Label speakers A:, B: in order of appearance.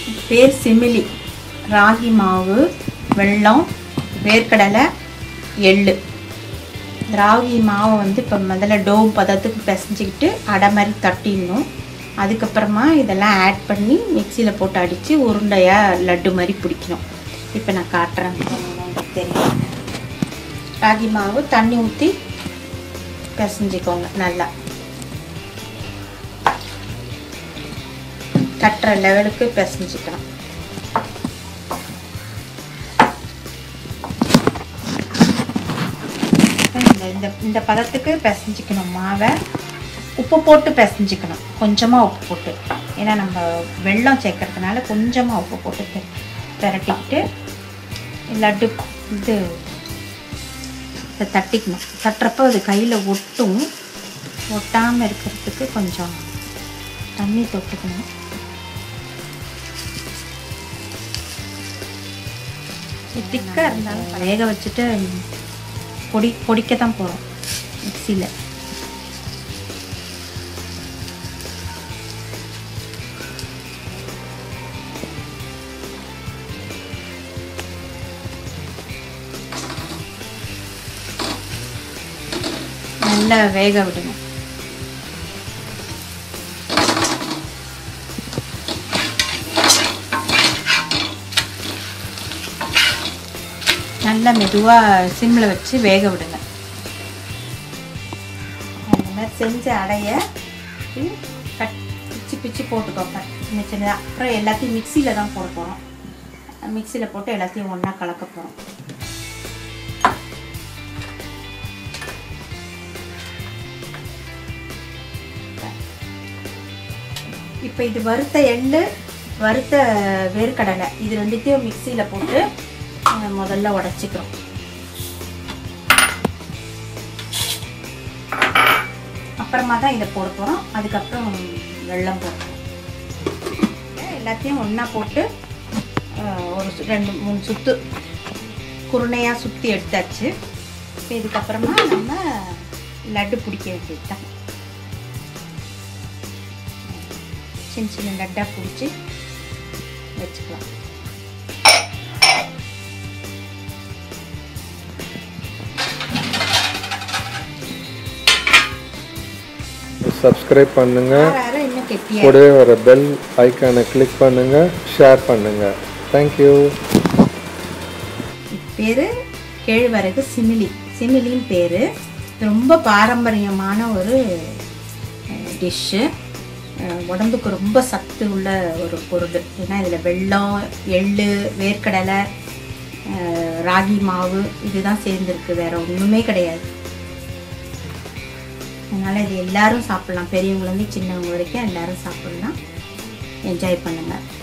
A: பேர் சிமிலி ராகி மாவு வெல்லம் வேர்க்கடலை எள்ளு ராகி மாவை வந்து இப்போ முதல்ல டோ பதத்துக்கு பிசைஞ்சிக்கிட்டு அடை மாதிரி தட்டிடணும் அதுக்கப்புறமா இதெல்லாம் ஆட் பண்ணி மிக்சியில் போட்டு அடித்து உருண்டையாக லட்டு மாதிரி பிடிக்கணும் இப்போ நான் காட்டுறேன் உங்களுக்கு தெரியும் ராகி மாவு தண்ணி ஊற்றி பிசைஞ்சிக்கோங்க நல்லா கட்டுற லெவலுக்கு பிசைஞ்சிக்கலாம் இந்த இந்த இந்த பதத்துக்கு பிசைஞ்சிக்கணும் மாவை உப்பு போட்டு பிசைஞ்சிக்கணும் கொஞ்சமாக உப்பு போட்டு ஏன்னா நம்ம வெல்லம் சேர்க்கறதுனால கொஞ்சமாக உப்பு போட்டு பெ- பெரட்டிக்கிட்டு லட்டு இது இதை தட்டிக்கணும் தட்டுறப்போ அது கையில் ஒட்டும் ஒட்டாமல் இருக்கிறதுக்கு கொஞ்சம் தண்ணி தொட்டுக்கணும் திக்காக இருந்தாலும் வேக வச்சுட்டு பொடி பொடிக்க தான் போகிறோம் மிக்சியில் நல்லா வேக விடணும் நல்லா மெதுவாக சிம்மில் வச்சு வேக விடுங்க அந்த மாதிரி செஞ்ச அடைய ம், கட் பிச்சு பிச்சு போட்டுக்கோங்க சின்ன சின்னதாக அப்புறம் எல்லாத்தையும் மிக்சியில் தான் போட போகிறோம் மிக்சியில் போட்டு எல்லாத்தையும் ஒன்றா கலக்க போகிறோம் இப்போ இது வறுத்த எள்ளு வறுத்த வேர்க்கடலை இது ரெண்டுத்தையும் மிக்சியில் போட்டு அஹ், முதல்ல உடச்சிக்கிறோம் அப்புறமா தான் இதை போட போகிறோம் அதுக்கப்புறம் வெல்லம் போடுறோம் எல்லாத்தையும் ஒன்றா போட்டு அஹ், ஒரு சு- ரெண்டு மூணு சுத்து குருணையாக சுற்றி எடுத்தாச்சு இப்போ இதுக்கப்புறமா நம்ம லட்டு பிடிக்க வேண்டியது தான் சின்ன சின்ன லட்டாக பிடிச்சி வச்சுக்கலாம்
B: சப்ஸ்கிரைப் பண்ணுங்க
A: ஆற ஆற இன்னும் கெட்டியாக
B: கூடவே வர பெல் ஐக்கானை கிளிக் பண்ணுங்க ஷேர் பண்ணுங்க தேங்க்யூ
A: பேர் கேழ்வரகு சிமிலி சிமிலின்னு பேர் ரொம்ப பாரம்பரியமான ஒரு டிஷ்ஷு உடம்புக்கு ரொம்ப சத்து உள்ள ஒரு பொருள் ஏன்னா இதில் வெல்லம் எள்ளு வேர்க்கடலை அஹ், ராகி மாவு இதுதான் சேர்ந்துருக்கு வேற ஒன்றுமே கிடையாது அதனால் இது எல்லாரும் சாப்பிட்லாம் பெரியவங்கலேருந்து சின்னவங்க வரைக்கும் எல்லாரும் சாப்பிட்லாம் என்ஜாய் பண்ணுங்கள்